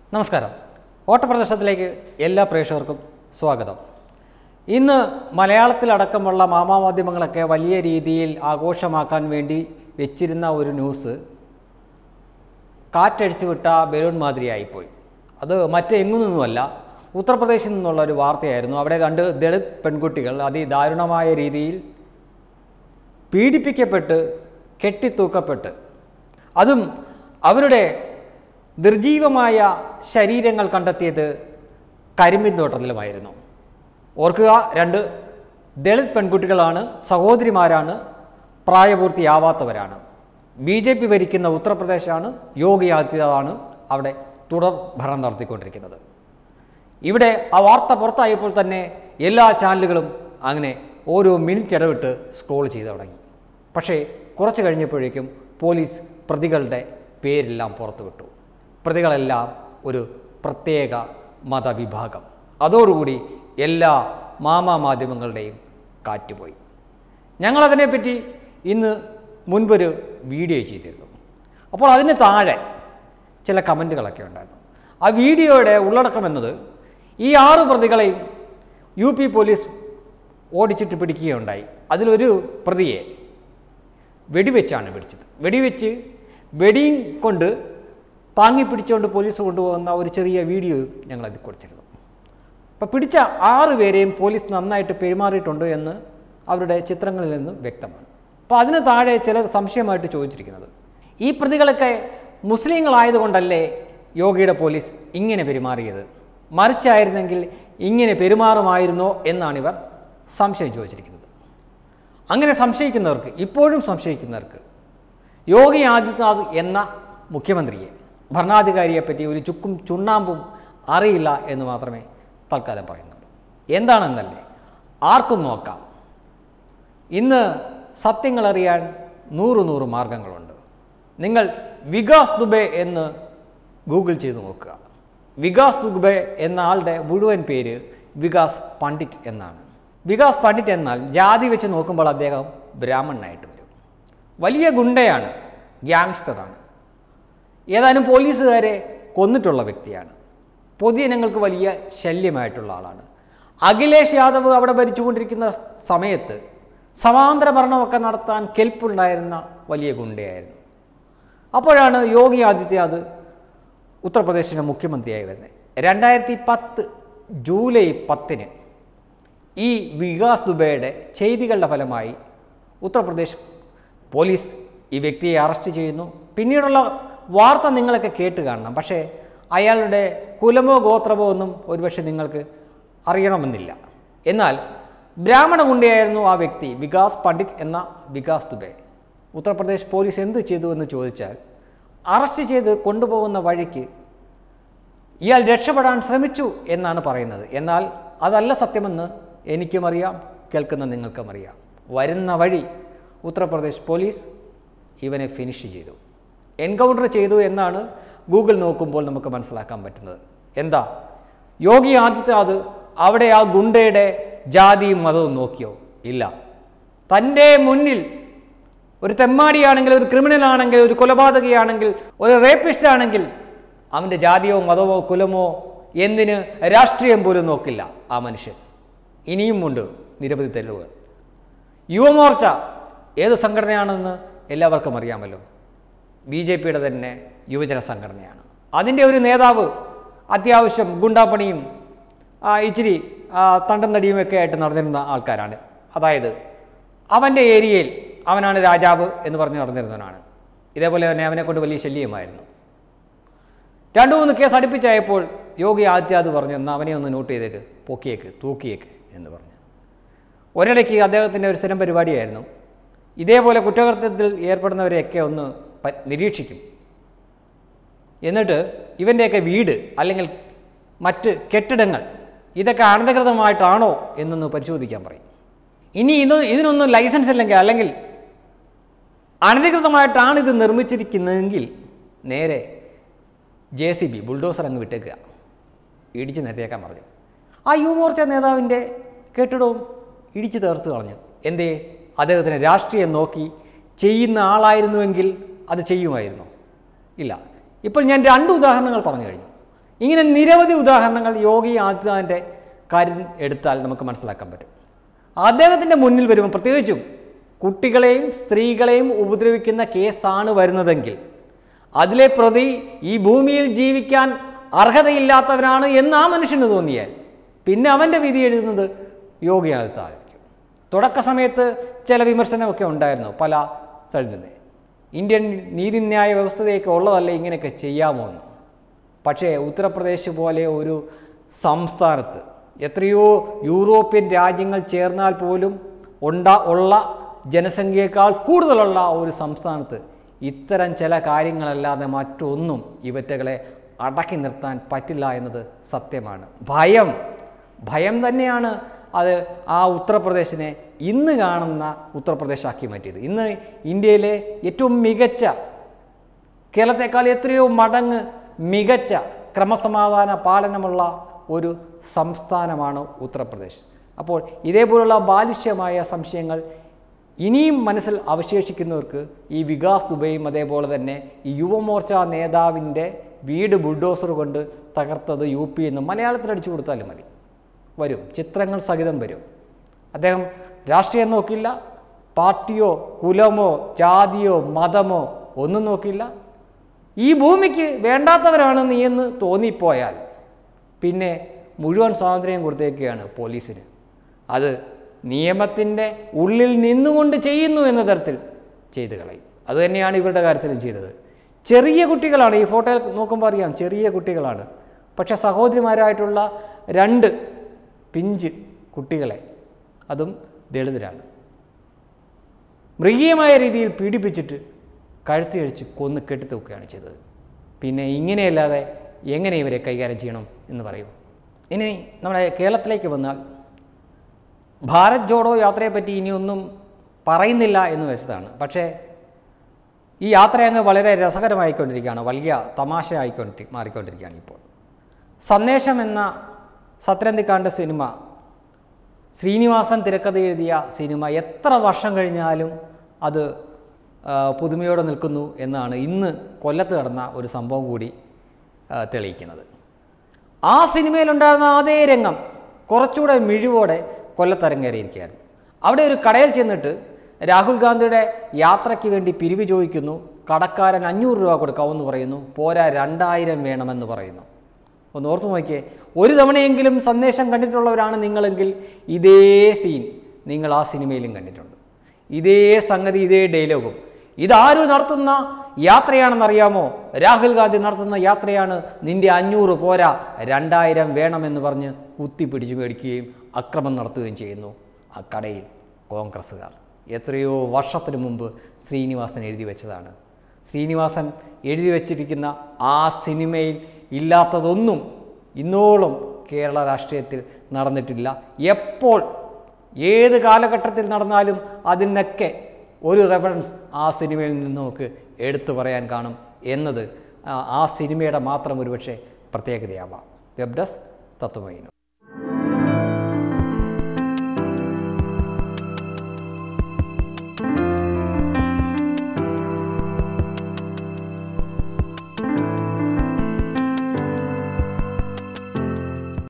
നമസ്കാരം ഓട്ടപ്രദർശനത്തിലേക്ക് എല്ലാ പ്രേക്ഷകർക്കും സ്വാഗതം ഇന്ന് മലയാളത്തിലടക്കമുള്ള മാമാമാധ്യമങ്ങളൊക്കെ വലിയ രീതിയിൽ ആഘോഷമാക്കാൻ വേണ്ടി വെച്ചിരുന്ന ഒരു ന്യൂസ് കാറ്റടിച്ചു വിട്ട ബലൂൺ മാതിരിയായിപ്പോയി അത് മറ്റെങ്ങു നിന്നുമല്ല ഉത്തർപ്രദേശിൽ നിന്നുള്ള ഒരു വാർത്തയായിരുന്നു അവിടെ രണ്ട് ദളിത് പെൺകുട്ടികൾ അതിദാരുണമായ രീതിയിൽ പീഡിപ്പിക്കപ്പെട്ട് കെട്ടിത്തൂക്കപ്പെട്ട് അതും അവരുടെ നിർജീവമായ ശരീരങ്ങൾ കണ്ടെത്തിയത് കരിമ്പിൻ തോട്ടത്തിലുമായിരുന്നു ഓർക്കുക രണ്ട് ദളിത് പെൺകുട്ടികളാണ് സഹോദരിമാരാണ് പ്രായപൂർത്തിയാവാത്തവരാണ് ബി ജെ പി ഭരിക്കുന്ന ഉത്തർപ്രദേശാണ് യോഗി ആദിത്യനാഥാണ് അവിടെ തുടർ ഭരണം നടത്തിക്കൊണ്ടിരിക്കുന്നത് ഇവിടെ ആ വാർത്ത പുറത്തായപ്പോൾ തന്നെ എല്ലാ ചാനലുകളും അങ്ങനെ ഓരോ മിനിറ്റ് ഇടവിട്ട് സ്ക്രോൾ ചെയ്ത് തുടങ്ങി പക്ഷേ കുറച്ച് കഴിഞ്ഞപ്പോഴേക്കും പോലീസ് പ്രതികളുടെ പേരെല്ലാം പുറത്തുവിട്ടു പ്രതികളെല്ലാം ഒരു പ്രത്യേക മതവിഭാഗം അതോടുകൂടി എല്ലാ മാമാ മാധ്യമങ്ങളുടെയും കാറ്റുപോയി ഞങ്ങളതിനെപ്പറ്റി ഇന്ന് മുൻപൊരു വീഡിയോ ചെയ്തിരുന്നു അപ്പോൾ അതിന് താഴെ ചില കമൻറ്റുകളൊക്കെ ഉണ്ടായിരുന്നു ആ വീഡിയോയുടെ ഉള്ളടക്കം എന്നത് ഈ ആറ് പ്രതികളെയും യു പി പോലീസ് ഓടിച്ചിട്ട് പിടിക്കുകയുണ്ടായി അതിലൊരു പ്രതിയെ വെടിവെച്ചാണ് പിടിച്ചത് വെടിവെച്ച് വെടിയും കൊണ്ട് താങ്ങി പിടിച്ചുകൊണ്ട് പോലീസ് കൊണ്ടുപോകുന്ന ഒരു ചെറിയ വീഡിയോ ഞങ്ങൾ അതിൽ കൊടുത്തിരുന്നു അപ്പോൾ പിടിച്ച ആറ് പേരെയും പോലീസ് നന്നായിട്ട് പെരുമാറിയിട്ടുണ്ട് എന്ന് അവരുടെ ചിത്രങ്ങളിൽ നിന്ന് വ്യക്തമാണ് അപ്പോൾ അതിന് താഴെ ചിലർ സംശയമായിട്ട് ചോദിച്ചിരിക്കുന്നത് ഈ പ്രതികളൊക്കെ മുസ്ലിങ്ങളായതുകൊണ്ടല്ലേ യോഗയുടെ പോലീസ് ഇങ്ങനെ പെരുമാറിയത് മറിച്ചായിരുന്നെങ്കിൽ ഇങ്ങനെ പെരുമാറുമായിരുന്നോ എന്നാണ് ഇവർ സംശയം ചോദിച്ചിരിക്കുന്നത് അങ്ങനെ സംശയിക്കുന്നവർക്ക് ഇപ്പോഴും സംശയിക്കുന്നവർക്ക് യോഗി ആദിത്യനാഥ് എന്ന മുഖ്യമന്ത്രിയെ ഭരണാധികാരിയെപ്പറ്റി ഒരു ചുക്കും ചുണ്ണാമ്പും അറിയില്ല എന്ന് മാത്രമേ തൽക്കാലം പറയുന്നുള്ളൂ എന്താണെന്നല്ലേ ആർക്കും നോക്കാം ഇന്ന് സത്യങ്ങൾ അറിയാൻ നൂറ് നൂറ് മാർഗങ്ങളുണ്ട് നിങ്ങൾ വികാസ് ദുബെ എന്ന് ഗൂഗിൾ ചെയ്ത് നോക്കുക വികാസ് ദുബെ എന്ന ആളുടെ മുഴുവൻ പേര് വികാസ് പണ്ഡിറ്റ് എന്നാണ് വികാസ് പണ്ഡിറ്റ് എന്നാൽ ജാതി വെച്ച് നോക്കുമ്പോൾ അദ്ദേഹം ബ്രാഹ്മണനായിട്ട് വരും വലിയ ഗുണ്ടയാണ് ഗ്യാങ്സ്റ്ററാണ് ഏതാനും പോലീസുകാരെ കൊന്നിട്ടുള്ള വ്യക്തിയാണ് പൊതുജനങ്ങൾക്ക് വലിയ ശല്യമായിട്ടുള്ള ആളാണ് അഖിലേഷ് യാദവ് അവിടെ ഭരിച്ചുകൊണ്ടിരിക്കുന്ന സമയത്ത് സമാന്തര ഭരണമൊക്കെ നടത്താൻ കെൽപ്പുണ്ടായിരുന്ന വലിയ ഗുണ്ടയായിരുന്നു അപ്പോഴാണ് യോഗി ആദിത്യനാഥ് ഉത്തർപ്രദേശിൻ്റെ മുഖ്യമന്ത്രിയായി വരുന്നത് രണ്ടായിരത്തി പത്ത് ജൂലൈ പത്തിന് ഈ വികാസ് ദുബെയുടെ ചെയ്തികളുടെ ഫലമായി ഉത്തർപ്രദേശ് പോലീസ് ഈ വ്യക്തിയെ അറസ്റ്റ് ചെയ്യുന്നു പിന്നീടുള്ള വാർത്ത നിങ്ങളൊക്കെ കേട്ട് കാണണം പക്ഷേ അയാളുടെ കുലമോ ഗോത്രമോ ഒന്നും ഒരുപക്ഷെ നിങ്ങൾക്ക് അറിയണമെന്നില്ല എന്നാൽ ബ്രാഹ്മണ ഗുണ്ടയായിരുന്നു ആ വ്യക്തി വികാസ് പണ്ഡിറ്റ് എന്ന വികാസ് ദുബെ ഉത്തർപ്രദേശ് പോലീസ് എന്ത് ചെയ്തു എന്ന് ചോദിച്ചാൽ അറസ്റ്റ് ചെയ്ത് കൊണ്ടുപോകുന്ന വഴിക്ക് ഇയാൾ രക്ഷപ്പെടാൻ ശ്രമിച്ചു എന്നാണ് പറയുന്നത് എന്നാൽ അതല്ല സത്യമെന്ന് എനിക്കും അറിയാം കേൾക്കുന്ന നിങ്ങൾക്കും അറിയാം വരുന്ന വഴി ഉത്തർപ്രദേശ് പോലീസ് ഇവനെ ഫിനിഷ് ചെയ്തു എൻകൗണ്ടർ ചെയ്തു എന്നാണ് ഗൂഗിൾ നോക്കുമ്പോൾ നമുക്ക് മനസ്സിലാക്കാൻ പറ്റുന്നത് എന്താ യോഗി ആദിത്യനാഥ് അവിടെ ആ ഗുണ്ടയുടെ ജാതിയും മതവും നോക്കിയോ ഇല്ല തൻ്റെ മുന്നിൽ ഒരു തെമ്മാടിയാണെങ്കിൽ ഒരു ക്രിമിനൽ ആണെങ്കിൽ ഒരു കൊലപാതകയാണെങ്കിൽ ഒരു റേപ്പിസ്റ്റ് ആണെങ്കിൽ അവൻ്റെ ജാതിയോ മതമോ കുലമോ എന്തിന് രാഷ്ട്രീയം പോലും നോക്കില്ല ആ മനുഷ്യൻ ഇനിയും ഉണ്ട് നിരവധി തെളിവുകൾ യുവമോർച്ച ഏത് സംഘടനയാണെന്ന് എല്ലാവർക്കും അറിയാമല്ലോ ബി ജെ പിയുടെ തന്നെ യുവജന സംഘടനയാണ് അതിൻ്റെ ഒരു നേതാവ് അത്യാവശ്യം ഗുണ്ടാപ്പണിയും ആ, ഇച്ചിരി ആ, തണ്ടം തടിയുമൊക്കെ ആയിട്ട് നടന്നിരുന്ന ആൾക്കാരാണ് അതായത് അവൻ്റെ ഏരിയയിൽ അവനാണ് രാജാവ് എന്ന് പറഞ്ഞ് നടന്നിരുന്നവനാണ് ഇതേപോലെ തന്നെ അവനെ കൊണ്ട് വലിയ ശല്യമായിരുന്നു രണ്ടു മൂന്ന് കേസ് അടുപ്പിച്ചായപ്പോൾ യോഗി ആദിത്യാദ് പറഞ്ഞു എന്നാൽ അവനെ ഒന്ന് നോട്ട് ചെയ്തേക്ക് പൊക്കിയേക്ക് തൂക്കിയേക്ക് എന്ന് പറഞ്ഞു ഒരിടയ്ക്ക് അദ്ദേഹത്തിൻ്റെ ഒരു സ്ഥിരം പരിപാടിയായിരുന്നു ഇതേപോലെ കുറ്റകൃത്യത്തിൽ ഏർപ്പെടുന്നവരെയൊക്കെ ഒന്ന് പ- നിരീക്ഷിക്കും എന്നിട്ട് ഇവൻ്റെയൊക്കെ വീട് അല്ലെങ്കിൽ മറ്റ് കെട്ടിടങ്ങൾ ഇതൊക്കെ അനധികൃതമായിട്ടാണോ എന്നൊന്ന് പരിശോധിക്കാൻ പറയും ഇനി ഇത് ഇതിനൊന്നും ലൈസൻസ് ഇല്ലെങ്കിൽ അല്ലെങ്കിൽ അനധികൃതമായിട്ടാണ് ഇത് നിർമ്മിച്ചിരിക്കുന്നതെങ്കിൽ നേരെ ജെ സി ബി ബുൾഡോസർ അങ്ങ് വിട്ടേക്കുക ഇടിച്ച് നിരത്തേക്കാൻ പറഞ്ഞു ആ യുവമോർച്ച നേതാവിൻ്റെ കെട്ടിടവും ഇടിച്ച് തീർത്ത് കളഞ്ഞു എന്തേ അദ്ദേഹത്തിന് രാഷ്ട്രീയം നോക്കി ചെയ്യുന്ന ആളായിരുന്നുവെങ്കിൽ അത് ചെയ്യുമായിരുന്നു ഇല്ല ഇപ്പോൾ ഞാൻ രണ്ട് ഉദാഹരണങ്ങൾ പറഞ്ഞു കഴിഞ്ഞു ഇങ്ങനെ നിരവധി ഉദാഹരണങ്ങൾ യോഗി ആദിത്യനാഥിൻ്റെ കാര്യം എടുത്താൽ നമുക്ക് മനസ്സിലാക്കാൻ പറ്റും അദ്ദേഹത്തിൻ്റെ മുന്നിൽ വരുമ്പോൾ പ്രത്യേകിച്ചും കുട്ടികളെയും സ്ത്രീകളെയും ഉപദ്രവിക്കുന്ന കേസാണ് വരുന്നതെങ്കിൽ അതിലെ പ്രതി ഈ ഭൂമിയിൽ ജീവിക്കാൻ അർഹതയില്ലാത്തവനാണ് എന്ന് ആ മനുഷ്യന് തോന്നിയാൽ പിന്നെ അവൻ്റെ വിധി എഴുതുന്നത് യോഗി ആദിത്യനാഥായിരിക്കും തുടക്ക സമയത്ത് ചില വിമർശനമൊക്കെ ഉണ്ടായിരുന്നു പല സ്ഥലത്തു നിന്ന് ഇന്ത്യൻ നീതിന്യായ വ്യവസ്ഥയൊക്കെ ഉള്ളതല്ലേ ഇങ്ങനെയൊക്കെ ചെയ്യാമോ എന്ന് പക്ഷേ ഉത്തർപ്രദേശ് പോലെ ഒരു സംസ്ഥാനത്ത് എത്രയോ യൂറോപ്യൻ രാജ്യങ്ങൾ ചേർന്നാൽ പോലും ഉണ്ട ഉള്ള ജനസംഖ്യയേക്കാൾ കൂടുതലുള്ള ഒരു സംസ്ഥാനത്ത് ഇത്തരം ചില കാര്യങ്ങളല്ലാതെ മറ്റൊന്നും ഇവറ്റകളെ അടക്കി നിർത്താൻ പറ്റില്ല എന്നത് സത്യമാണ് ഭയം ഭയം തന്നെയാണ് അത് ആ ഉത്തർപ്രദേശിനെ ഇന്ന് കാണുന്ന ഉത്തർപ്രദേശാക്കി മാറ്റിയത് ഇന്ന് ഇന്ത്യയിലെ ഏറ്റവും മികച്ച കേരളത്തെക്കാൾ എത്രയോ മടങ്ങ് മികച്ച ക്രമസമാധാന പാലനമുള്ള ഒരു സംസ്ഥാനമാണ് ഉത്തർപ്രദേശ് അപ്പോൾ ഇതേപോലുള്ള ബാലിഷ്യമായ സംശയങ്ങൾ ഇനിയും മനസ്സിൽ അവശേഷിക്കുന്നവർക്ക് ഈ വികാസ് ദുബൈയും അതേപോലെ തന്നെ ഈ യുവമോർച്ച നേതാവിൻ്റെ വീട് ബുൾഡോസർ കൊണ്ട് തകർത്തത് യു പി എന്ന് മലയാളത്തിൽ അടിച്ചു കൊടുത്താലും മതി വരും ചിത്രങ്ങൾ സഹിതം വരും അദ്ദേഹം രാഷ്ട്രീയം നോക്കില്ല പാർട്ടിയോ കുലമോ ജാതിയോ മതമോ ഒന്നും നോക്കില്ല ഈ ഭൂമിക്ക് വേണ്ടാത്തവരാണ് നീ എന്ന് തോന്നിപ്പോയാൽ പിന്നെ മുഴുവൻ സ്വാതന്ത്ര്യം കൊടുത്തേക്കുകയാണ് പോലീസിന് അത് നിയമത്തിൻ്റെ ഉള്ളിൽ നിന്നുകൊണ്ട് ചെയ്യുന്നു എന്ന തരത്തിൽ ചെയ്തു കളയും അതുതന്നെയാണ് ഇവരുടെ കാര്യത്തിലും ചെയ്തത് ചെറിയ കുട്ടികളാണ് ഈ ഫോട്ടോയിൽ നോക്കുമ്പോൾ അറിയാം ചെറിയ കുട്ടികളാണ് പക്ഷേ സഹോദരിമാരായിട്ടുള്ള രണ്ട് പിഞ്ച് കുട്ടികളെ അതും ദളിതരാണ് മൃഗീയമായ രീതിയിൽ പീഡിപ്പിച്ചിട്ട് കഴുത്തിയഴിച്ച് കൊന്ന് കെട്ടിത്തൂക്കുകയാണ് ചെയ്തത് പിന്നെ ഇങ്ങനെയല്ലാതെ എങ്ങനെ ഇവരെ കൈകാര്യം ചെയ്യണം എന്ന് പറയൂ ഇനി നമ്മുടെ കേരളത്തിലേക്ക് വന്നാൽ ഭാരത് ജോഡോ യാത്രയെപ്പറ്റി ഇനിയൊന്നും പറയുന്നില്ല എന്ന് വെച്ചതാണ് പക്ഷേ ഈ യാത്ര അങ്ങ് വളരെ രസകരമായിക്കൊണ്ടിരിക്കുകയാണ് വലിയ തമാശ ആയിക്കൊണ്ടി മാറിക്കൊണ്ടിരിക്കുകയാണ് ഇപ്പോൾ സന്ദേശം എന്ന സത്യനന്ദിക്കാണ്ട് സിനിമ ശ്രീനിവാസൻ തിരക്കഥ എഴുതിയ സിനിമ എത്ര വർഷം കഴിഞ്ഞാലും അത് ആ, പുതുമയോടെ നിൽക്കുന്നു എന്നാണ് ഇന്ന് കൊല്ലത്ത് നടന്ന ഒരു സംഭവം കൂടി ആ, തെളിയിക്കുന്നത് ആ സിനിമയിലുണ്ടായിരുന്ന അതേ രംഗം കുറച്ചുകൂടെ മിഴിവോടെ കൊല്ലത്തരങ്ങേറിയിരിക്കുകയായിരുന്നു അവിടെ ഒരു കടയിൽ ചെന്നിട്ട് രാഹുൽ ഗാന്ധിയുടെ യാത്രയ്ക്ക് വേണ്ടി പിരിവ് ചോദിക്കുന്നു കടക്കാരൻ അഞ്ഞൂറ് രൂപ കൊടുക്കാമെന്ന് പറയുന്നു പോരാ രണ്ടായിരം വേണമെന്ന് പറയുന്നു ഒന്ന് ഓർത്തു നോക്കിയേ ഒരു തവണയെങ്കിലും സന്ദേശം കണ്ടിട്ടുള്ളവരാണ് നിങ്ങളെങ്കിൽ ഇതേ സീൻ നിങ്ങൾ ആ സിനിമയിലും കണ്ടിട്ടുണ്ട് ഇതേ സംഗതി ഇതേ ഡയലോഗും ഇതാരും നടത്തുന്ന യാത്രയാണെന്നറിയാമോ രാഹുൽ ഗാന്ധി നടത്തുന്ന യാത്രയാണ് നിന്റെ അഞ്ഞൂറ് പോരാ രണ്ടായിരം വേണമെന്ന് പറഞ്ഞ് കുത്തിപ്പിടിച്ച് മേടിക്കുകയും അക്രമം നടത്തുകയും ചെയ്യുന്നു ആ കടയിൽ കോൺഗ്രസ്സുകാർ എത്രയോ വർഷത്തിന് മുമ്പ് ശ്രീനിവാസൻ എഴുതി വെച്ചതാണ് ശ്രീനിവാസൻ എഴുതി വച്ചിരിക്കുന്ന ആ സിനിമയിൽ ഇല്ലാത്തതൊന്നും ഇന്നോളം കേരള രാഷ്ട്രീയത്തിൽ നടന്നിട്ടില്ല എപ്പോൾ ഏത് കാലഘട്ടത്തിൽ നടന്നാലും അതിനൊക്കെ ഒരു റെഫറൻസ് ആ സിനിമയിൽ നിന്ന് നമുക്ക് എടുത്തു പറയാൻ കാണും എന്നത് ആ- ആ സിനിമയുടെ മാത്രം ഒരുപക്ഷെ പ്രത്യേകതയാവാം വെബ് ഡെസ്ക് തത്വമൈനു